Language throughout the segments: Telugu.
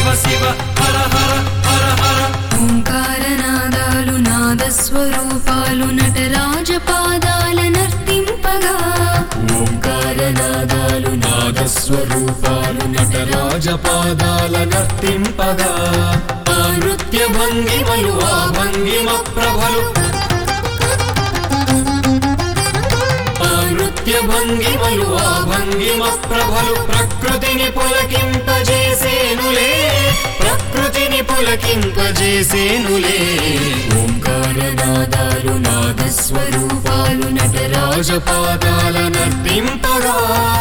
శివ శివ హర హర హర హర ఓంకారనాదాలు నాదస్వరూపాలు నటరాజ పాదాల నర్తింపగా ఓంకారనాదాలు నాదస్వరూపాలు నటరాజ పాదాల నర్తింపగా ఆ నృత్య భంగిమలు ఆ భంగిమ ప్రభలు ఆ నృత్య భంగిమలు ఆ భంగిమ ప్రభలు ప్రకృతిని పులకింపజేసేనులే ప్రకృతిని పులకింపజేసేనులే ఓంకారనాదాలు నాదస్వరూపాలు నటరాజ పాదాల నర్తింపగా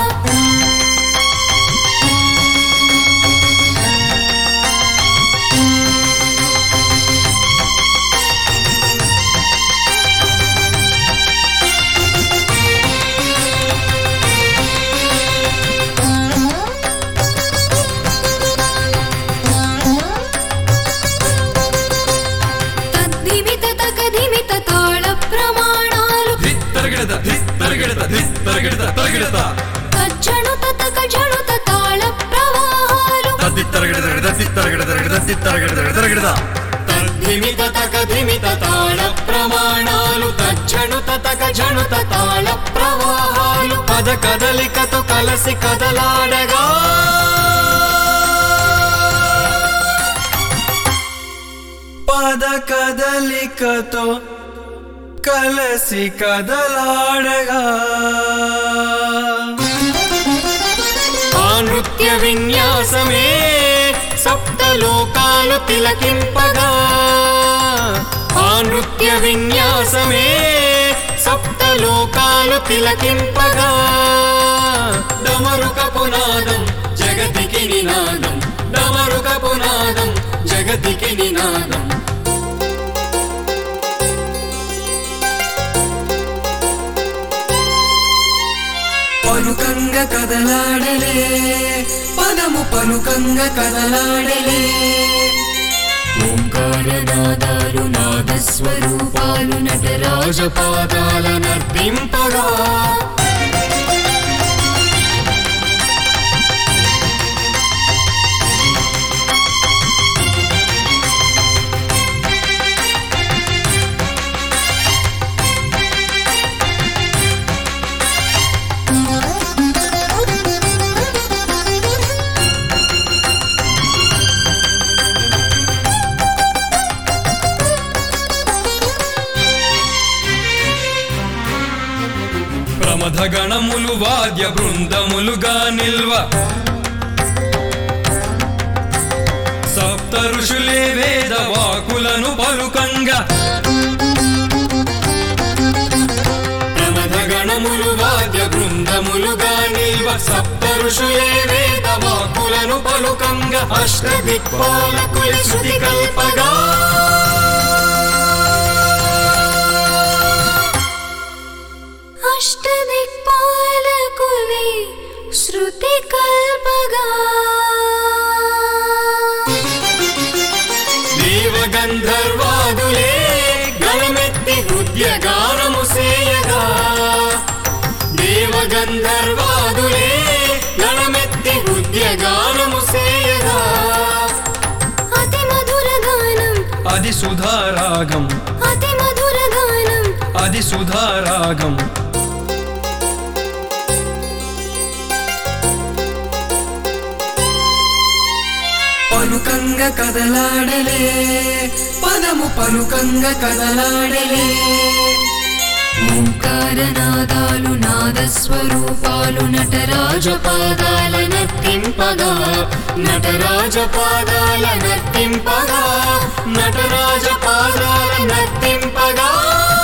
తద్దిమిత తకదిమిత తాళ ప్రమాణాలు ధిత్తరగిడత ధిత్తరగిడత ధిత్తరగిడత తరగిడత తజ్జణుత తకజణుత తాళ ప్రవాహాలు తద్దిత్తరగిడత దిత్తరగిడత దిత్తరగిడత తరగిడత తద్ధిమిత తకధిమిత తాళ ప్రమాణాలు తజ్జణుత తక జణుత తాళ ప్రవాహాలు పద కదలికతో కలసి కదలాడగా పద కదలికతో కలసి కదలాడగా ఆ నృత్య విన్యాసమే సప్తలోకాలు తిలకింపగా ఆ నృత్య విన్యాసమే సప్తలోకాలు తిలకింపగా డమరుక పునాదం జగతికి నినాదం డమరుక పునాదం జగతికి నినాదం పలుకంగ కదలాడలే పదము పలుకంగ కదలాడలే ఓంకారనాదాలు నాదస్వరూపాలు నటరాజ పాదాల నర్తింపగా ప్రమథ గణములు వాద్య బృందములుగా నిల్వ సప్త ఋషులే వేద వాకులను పలుకంగా ప్రమథ గణములు వాద్య బృందములుగా నిల్వ సప్త ఋషులే వేద వాకులను పలుకంగా అష్ట దిక్పాలకుల శృతి కల్పగా అష్టదిక్పాలకులే శృతి కల్పగా దేవ గంధర్వాదులే గణమెత్తి హృదయ గానము సేయగా దేవ గంధర్వాదులే గణమెత్తి హృదయ గానము సేయగా అతి మధుర గానం అది సుధారాగం అతి మధుర గానం అది సుధారాగం పలుకంగ కదలాడలే పదము పలుకంగ కదలాడలే ఓంకారనాదాలు నాదస్వరూపాలు నటరాజ పాదాల నర్తింపగా నటరాజ పాదాల నర్తింపగా నటరాజ పాదాల నర్తింపగా